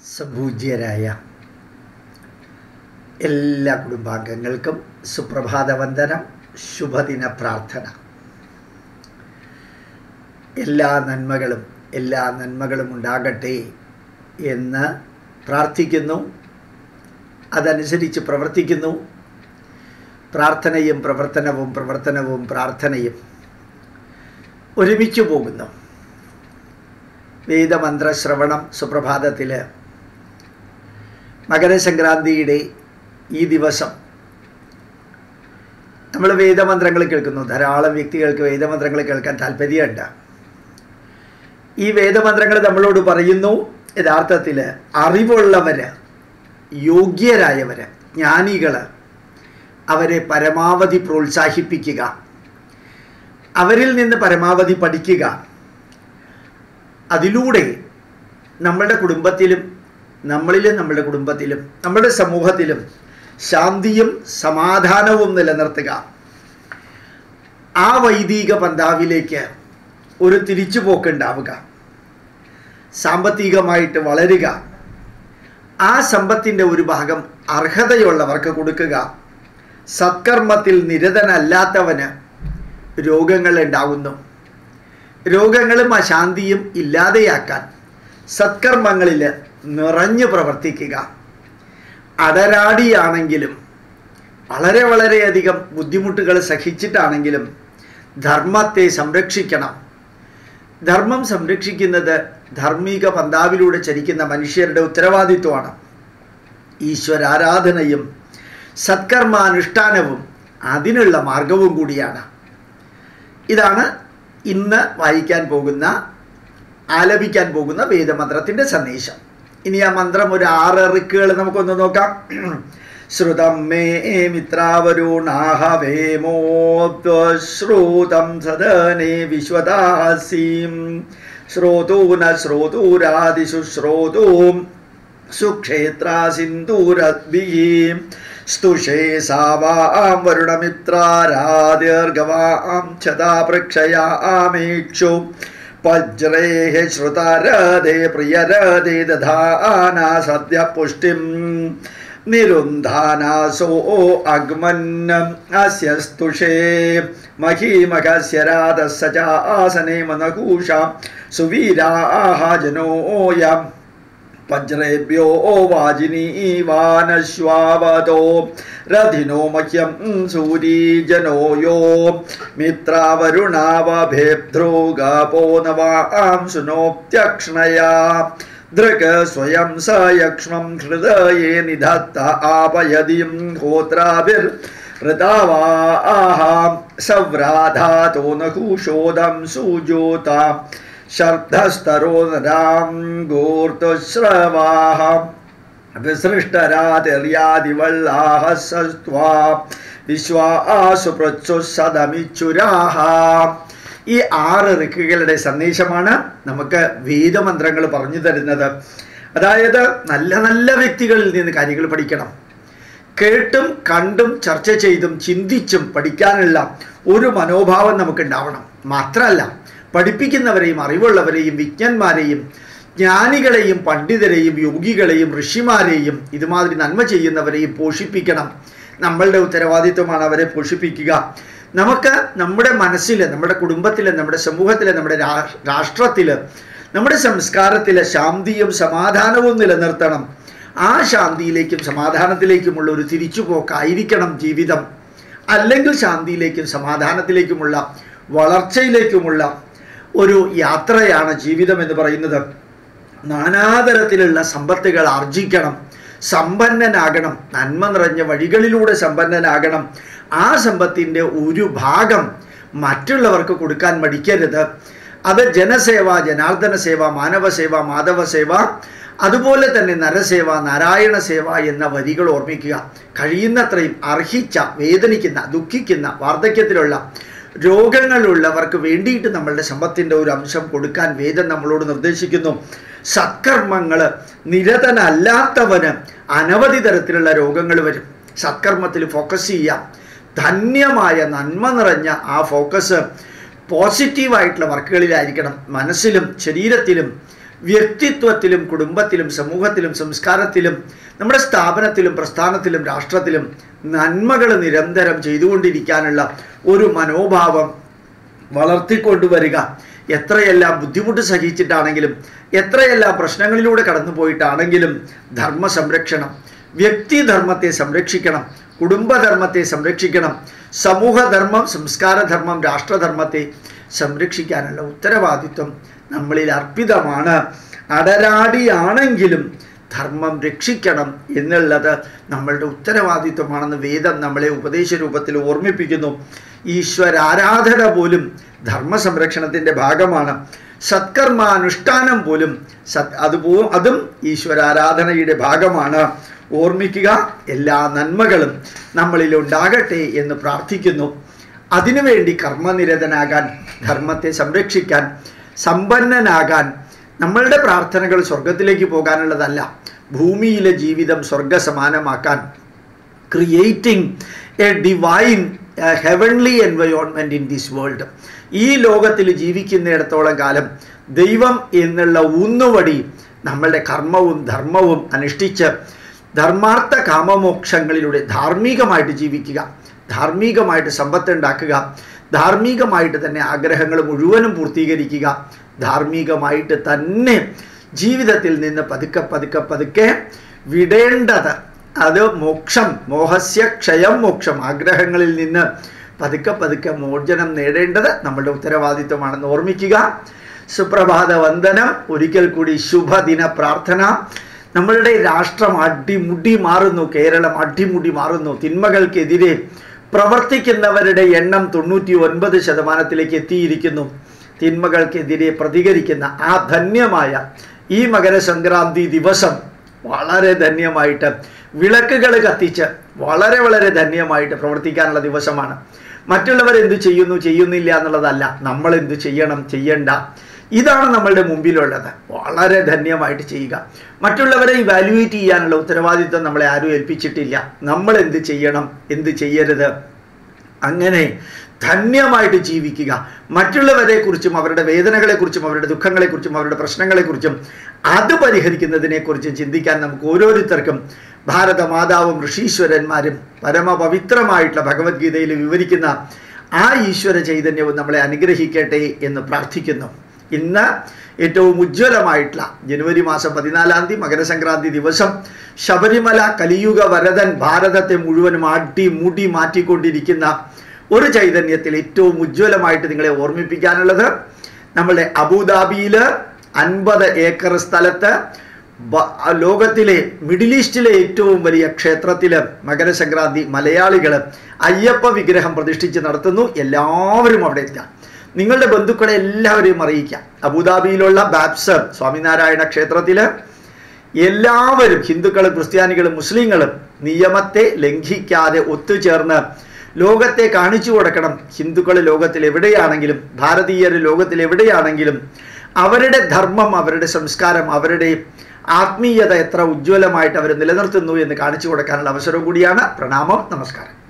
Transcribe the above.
സംപൂജ്യരായ എല്ലാ കുടുംബാംഗങ്ങൾക്കും സുപ്രഭാത വന്ദനം ശുഭദിന പ്രാർത്ഥന എല്ലാ നന്മകളും എല്ലാ നന്മകളും ഉണ്ടാകട്ടെ എന്ന് പ്രാർത്ഥിക്കുന്നു അതനുസരിച്ച് പ്രവർത്തിക്കുന്നു പ്രാർത്ഥനയും പ്രവർത്തനവും പ്രവർത്തനവും പ്രാർത്ഥനയും ഒരുമിച്ച് പോകുന്നു വേദമന്ത്ര ശ്രവണം സുപ്രഭാതത്തിൽ മകരസംക്രാന്തിയുടെ ഈ ദിവസം നമ്മൾ വേദമന്ത്രങ്ങൾ കേൾക്കുന്നു ധാരാളം വ്യക്തികൾക്ക് വേദമന്ത്രങ്ങൾ കേൾക്കാൻ താല്പര്യമുണ്ട് ഈ വേദമന്ത്രങ്ങൾ നമ്മളോട് പറയുന്നു യഥാർത്ഥത്തിൽ അറിവുള്ളവർ യോഗ്യരായവർ ജ്ഞാനികൾ അവരെ പരമാവധി പ്രോത്സാഹിപ്പിക്കുക അവരിൽ നിന്ന് പരമാവധി പഠിക്കുക അതിലൂടെ നമ്മളുടെ കുടുംബത്തിലും നമ്മളിലും നമ്മളുടെ കുടുംബത്തിലും നമ്മുടെ സമൂഹത്തിലും ശാന്തിയും സമാധാനവും നിലനിർത്തുക ആ വൈദിക പന്താവിലേക്ക് ഒരു തിരിച്ചുപോക്കുണ്ടാവുക സാമ്പത്തികമായിട്ട് വളരുക ആ സമ്പത്തിൻ്റെ ഒരു ഭാഗം അർഹതയുള്ളവർക്ക് കൊടുക്കുക സത്കർമ്മത്തിൽ നിരതനല്ലാത്തവന് രോഗങ്ങൾ ഉണ്ടാകുന്നു രോഗങ്ങളും അശാന്തിയും ഇല്ലാതെയാക്കാൻ സത്കർമ്മങ്ങളിൽ നിറഞ്ഞു പ്രവർത്തിക്കുക അടരാടിയാണെങ്കിലും വളരെ വളരെയധികം ബുദ്ധിമുട്ടുകൾ സഹിച്ചിട്ടാണെങ്കിലും ധർമ്മത്തെ സംരക്ഷിക്കണം ധർമ്മം സംരക്ഷിക്കുന്നത് ധാർമ്മിക പന്താവിലൂടെ ചരിക്കുന്ന മനുഷ്യരുടെ ഉത്തരവാദിത്വമാണ് ഈശ്വരാരാധനയും സത്കർമാനുഷ്ഠാനവും അതിനുള്ള മാർഗവും കൂടിയാണ് ഇതാണ് ഇന്ന് വായിക്കാൻ പോകുന്ന ആലപിക്കാൻ പോകുന്ന വേദമന്ത്രത്തിൻ്റെ സന്ദേശം ഇനി ആ മന്ത്രം ഒരു ആറ് റിക്കുകൾ നമുക്കൊന്ന് നോക്കാം ശ്രുതം മേ മിത്രാവരുണാഹവേമോശ്രൂതം സദനെ വിശ്വദാസീം ശ്രോതൂന ശ്രോതൂരാദിഷു ശ്രോതൂം സുക്ഷേത്രാ സിന്ദൂരദ്ഭിः സ്തുഷേ സാവാം വരുണമിത്രാരാദീർഘവാം ചതാ പ്രക്ഷയാമേക്ഷു വജ്രേः ശ്രുതരഥേ പ്രിയരഥേ ദധാനാ സദ്യ പുഷ്ടിം നിരുന്ധാനാസോ അഗ്മന്നം അസ്യ സ്തുഷേ മഹീമഹസ്യ രാധസ്സ ചാസനെ മനകൂഷ സുവീരാः जनोऽयम् വജ്രേഭ്യോ വാജിനീവാനശ്വാവതോ രഥിനോ മഹ്യം സൂരീജനോ യോ മിത്രാവരുണാവഭേദ്രോഗാപോ നവാം സുനോപ്ത്യക്ഷ്ണയാ ദൃക് സ്വയം സ യക്ഷ്മം ഹൃദയേ നിധത്ത ആപയതിം ഹോത്രാഭിർ ഋതാവാഹാം സവ്രാധാതോ നകൂഷോദം സുജോതാം ശബ്ദസ്തരോദരാം ഗൂർത്തുശ്രവാഹ വിസൃഷ്ടരാതിർയാദിവല്ലാഹ സസ്ത്വാ വിശ്വാസു പ്രച്ചു സദമിച്ചുരാഹ ഈ ആറ് ഋക്കുകളുടെ സന്ദേശമാണ് നമുക്ക് വേദമന്ത്രങ്ങൾ പറഞ്ഞു തരുന്നത് അതായത് നല്ല നല്ല വ്യക്തികളിൽ നിന്ന് കാര്യങ്ങൾ പഠിക്കണം കേട്ടും കണ്ടും ചർച്ച ചെയ്തും ചിന്തിച്ചും പഠിക്കാനുള്ള ഒരു മനോഭാവം നമുക്കുണ്ടാവണം മാത്രമല്ല പഠിപ്പിക്കുന്നവരെയും അറിവുള്ളവരെയും വിജ്ഞന്മാരെയും ജ്ഞാനികളെയും പണ്ഡിതരെയും യോഗികളെയും ഋഷിമാരെയും ഇതുമാതിരി നന്മ ചെയ്യുന്നവരെയും പോഷിപ്പിക്കണം നമ്മളുടെ ഉത്തരവാദിത്വമാണ് അവരെ പോഷിപ്പിക്കുക നമുക്ക് നമ്മുടെ മനസ്സിൽ നമ്മുടെ കുടുംബത്തിൽ നമ്മുടെ സമൂഹത്തിൽ നമ്മുടെ രാഷ്ട്രത്തിൽ നമ്മുടെ സംസ്കാരത്തിൽ ശാന്തിയും സമാധാനവും നിലനിർത്തണം ആ ശാന്തിയിലേക്കും സമാധാനത്തിലേക്കുമുള്ള ഒരു തിരിച്ചുപോക്കായിരിക്കണം ജീവിതം അല്ലെങ്കിൽ ശാന്തിയിലേക്കും സമാധാനത്തിലേക്കുമുള്ള വളർച്ചയിലേക്കുമുള്ള ഒരു യാത്രയാണ് ജീവിതം എന്ന് പറയുന്നത് നാനാതരത്തിലുള്ള സമ്പത്തുകൾ ആർജിക്കണം സമ്പന്നനാകണം നന്മ നിറഞ്ഞ വഴികളിലൂടെ സമ്പന്നനാകണം ആ സമ്പത്തിൻ്റെ ഒരു ഭാഗം മറ്റുള്ളവർക്ക് കൊടുക്കാൻ മടിക്കരുത് അത് ജനസേവ ജനാർദ്ദന സേവ മാനവ സേവ മാധവ സേവ അതുപോലെ തന്നെ നരസേവ നാരായണ സേവ എന്ന വരികൾ ഓർമ്മിക്കുക കഴിയുന്നത്രയും അർഹിച്ച വേദനിക്കുന്ന ദുഃഖിക്കുന്ന വാർദ്ധക്യത്തിലുള്ള രോഗങ്ങളുള്ളവർക്ക് വേണ്ടിയിട്ട് നമ്മളുടെ സമ്പത്തിൻ്റെ ഒരു അംശം കൊടുക്കാൻ വേദം നമ്മളോട് നിർദ്ദേശിക്കുന്നു സത്കർമ്മങ്ങൾ നിരതനല്ലാത്തവന് അനവധി തരത്തിലുള്ള രോഗങ്ങൾ വരും സത്കർമ്മത്തിൽ ഫോക്കസ് ചെയ്യാം ധന്യമായ നന്മ നിറഞ്ഞ ആ ഫോക്കസ് പോസിറ്റീവായിട്ടുള്ള വർക്കുകളിലായിരിക്കണം മനസ്സിലും ശരീരത്തിലും വ്യക്തിത്വത്തിലും കുടുംബത്തിലും സമൂഹത്തിലും സംസ്കാരത്തിലും നമ്മുടെ സ്ഥാപനത്തിലും പ്രസ്ഥാനത്തിലും രാഷ്ട്രത്തിലും നന്മകൾ നിരന്തരം ചെയ്തുകൊണ്ടിരിക്കാനുള്ള ഒരു മനോഭാവം വളർത്തിക്കൊണ്ടുവരിക എത്രയെല്ലാം ബുദ്ധിമുട്ട് സഹിച്ചിട്ടാണെങ്കിലും എത്രയെല്ലാം പ്രശ്നങ്ങളിലൂടെ കടന്നുപോയിട്ടാണെങ്കിലും ധർമ്മ സംരക്ഷണം വ്യക്തിധർമ്മത്തെ സംരക്ഷിക്കണം കുടുംബധർമ്മത്തെ സംരക്ഷിക്കണം സമൂഹധർമ്മം സംസ്കാരധർമ്മം രാഷ്ട്രധർമ്മത്തെ സംരക്ഷിക്കാനുള്ള ഉത്തരവാദിത്വം നമ്മളിൽ അർപ്പിതമാണ് അടരാടിയാണെങ്കിലും ധർമ്മം രക്ഷിക്കണം എന്നുള്ളത് നമ്മളുടെ ഉത്തരവാദിത്വമാണെന്ന് വേദം നമ്മളെ ഉപദേശ രൂപത്തിൽ ഓർമ്മിപ്പിക്കുന്നു ഈശ്വരാരാധന പോലും ധർമ്മ സംരക്ഷണത്തിൻ്റെ ഭാഗമാണ് സത്കർമാനുഷ്ഠാനം പോലും സത് അതുപോ അതും ഈശ്വരാരാധനയുടെ ഭാഗമാണ് ഓർമ്മിക്കുക എല്ലാ നന്മകളും നമ്മളിൽ ഉണ്ടാകട്ടെ എന്ന് പ്രാർത്ഥിക്കുന്നു അതിനുവേണ്ടി കർമ്മനിരതനാകാൻ ധർമ്മത്തെ സംരക്ഷിക്കാൻ സമ്പന്നനാകാൻ നമ്മളുടെ പ്രാർത്ഥനകൾ സ്വർഗത്തിലേക്ക് പോകാനുള്ളതല്ല ഭൂമിയിലെ ജീവിതം സ്വർഗസമാനമാക്കാൻ creating a divine heavenly environment in this world ഈ ലോകത്തിൽ ജീവിക്കുന്നിടത്തോളം കാലം ദൈവം എന്നുള്ള ഊന്നുവടി നമ്മളുടെ കർമ്മവും ധർമ്മവും അനുഷ്ഠിച്ച് ധർമാർത്ഥ കാമമോക്ഷങ്ങളിലൂടെ ധാർമ്മികമായിട്ട് ജീവിക്കുക ധാർമ്മികമായിട്ട് സമ്പത്ത് ഉണ്ടാക്കുക ധാർമ്മികമായിട്ട് തന്നെ ആഗ്രഹങ്ങൾ മുഴുവനും പൂർത്തീകരിക്കുക ധാർമ്മികമായിട്ട് തന്നെ ജീവിതത്തിൽ നിന്ന് പതുക്കെ പതുക്കെ പതുക്കെ വിടേണ്ടത് അത് മോക്ഷം മോഹസ്യ ക്ഷയം മോക്ഷം ആഗ്രഹങ്ങളിൽ നിന്ന് പതുക്കെ പതുക്കെ മോചനം നേടേണ്ടത് നമ്മളുടെ ഉത്തരവാദിത്വമാണെന്ന് ഓർമ്മിക്കുക സുപ്രഭാത വന്ദനം ഒരിക്കൽ കൂടി ശുഭദിന പ്രാർത്ഥന നമ്മളുടെ രാഷ്ട്രം അടിമുടി മാറുന്നു കേരളം അടിമുടി മാറുന്നു തിന്മകൾക്കെതിരെ പ്രവർത്തിക്കുന്നവരുടെ എണ്ണം തൊണ്ണൂറ്റി ഒൻപത് ശതമാനത്തിലേക്ക് എത്തിയിരിക്കുന്നു തിന്മകൾക്കെതിരെ പ്രതികരിക്കുന്ന ആ ധന്യമായ ഈ മകരസംക്രാന്തി ദിവസം വളരെ ധന്യമായിട്ട് വിളക്കുകൾ കത്തിച്ച് വളരെ വളരെ ധന്യമായിട്ട് പ്രവർത്തിക്കാനുള്ള ദിവസമാണ് മറ്റുള്ളവർ എന്ത് ചെയ്യുന്നു ചെയ്യുന്നില്ല എന്നുള്ളതല്ല നമ്മൾ എന്ത് ചെയ്യണം ചെയ്യണ്ട ഇതാണ് നമ്മളുടെ മുമ്പിലുള്ളത് വളരെ ധന്യമായിട്ട് ചെയ്യുക മറ്റുള്ളവരെ ഇവാലുവേറ്റ് ചെയ്യാനുള്ള ഉത്തരവാദിത്വം നമ്മളെ ആരും ഏൽപ്പിച്ചിട്ടില്ല നമ്മൾ എന്ത് ചെയ്യണം എന്ത് ചെയ്യരുത് അങ്ങനെ ധന്യമായിട്ട് ജീവിക്കുക മറ്റുള്ളവരെക്കുറിച്ചും അവരുടെ വേദനകളെക്കുറിച്ചും അവരുടെ ദുഃഖങ്ങളെക്കുറിച്ചും അവരുടെ പ്രശ്നങ്ങളെക്കുറിച്ചും അത് പരിഹരിക്കുന്നതിനെക്കുറിച്ചും ചിന്തിക്കാൻ നമുക്ക് ഓരോരുത്തർക്കും ഭാരത മാതാവും ഋഷീശ്വരന്മാരും പരമപവിത്രമായിട്ടുള്ള ഭഗവത്ഗീതയിൽ വിവരിക്കുന്ന ആ ഈശ്വര ചൈതന്യവും നമ്മളെ അനുഗ്രഹിക്കട്ടെ എന്ന് പ്രാർത്ഥിക്കുന്നു ഇന്ന് ഏറ്റവും ഉജ്ജ്വലമായിട്ടുള്ള ജനുവരി മാസം പതിനാലാം തീയതി മകരസംക്രാന്തി ദിവസം ശബരിമല കലിയുഗ വരദൻ ഭാരതത്തെ മുഴുവനും അടി മുടി മാറ്റിക്കൊണ്ടിരിക്കുന്ന ഒരു ചൈതന്യത്തിൽ ഏറ്റവും ഉജ്ജ്വലമായിട്ട് നിങ്ങളെ ഓർമ്മിപ്പിക്കാനുള്ളത് നമ്മളുടെ അബുദാബിയിൽ അൻപത് ഏക്കർ സ്ഥലത്ത് ബ- ലോകത്തിലെ മിഡിൽ ഈസ്റ്റിലെ ഏറ്റവും വലിയ ക്ഷേത്രത്തിൽ മകരസംക്രാന്തി മലയാളികൾ അയ്യപ്പ വിഗ്രഹം പ്രതിഷ്ഠിച്ച് നടത്തുന്നു എല്ലാവരും അവിടെ എത്താം നിങ്ങളുടെ ബന്ധുക്കളെ എല്ലാവരെയും അറിയിക്കാം അബുദാബിയിലുള്ള ബാബ്സ് സ്വാമിനാരായണ ക്ഷേത്രത്തിൽ എല്ലാവരും ഹിന്ദുക്കളും ക്രിസ്ത്യാനികളും മുസ്ലിങ്ങളും നിയമത്തെ ലംഘിക്കാതെ ഒത്തുചേർന്ന് ലോകത്തെ കാണിച്ചു കൊടുക്കണം ഹിന്ദുക്കൾ ലോകത്തിൽ എവിടെയാണെങ്കിലും ഭാരതീയർ ലോകത്തിൽ എവിടെയാണെങ്കിലും അവരുടെ ധർമ്മം അവരുടെ സംസ്കാരം അവരുടെ ആത്മീയത എത്ര ഉജ്ജ്വലമായിട്ട് അവർ നിലനിർത്തുന്നു എന്ന് കാണിച്ചു കൊടുക്കാനുള്ള അവസരം കൂടിയാണ് പ്രണാമം നമസ്കാരം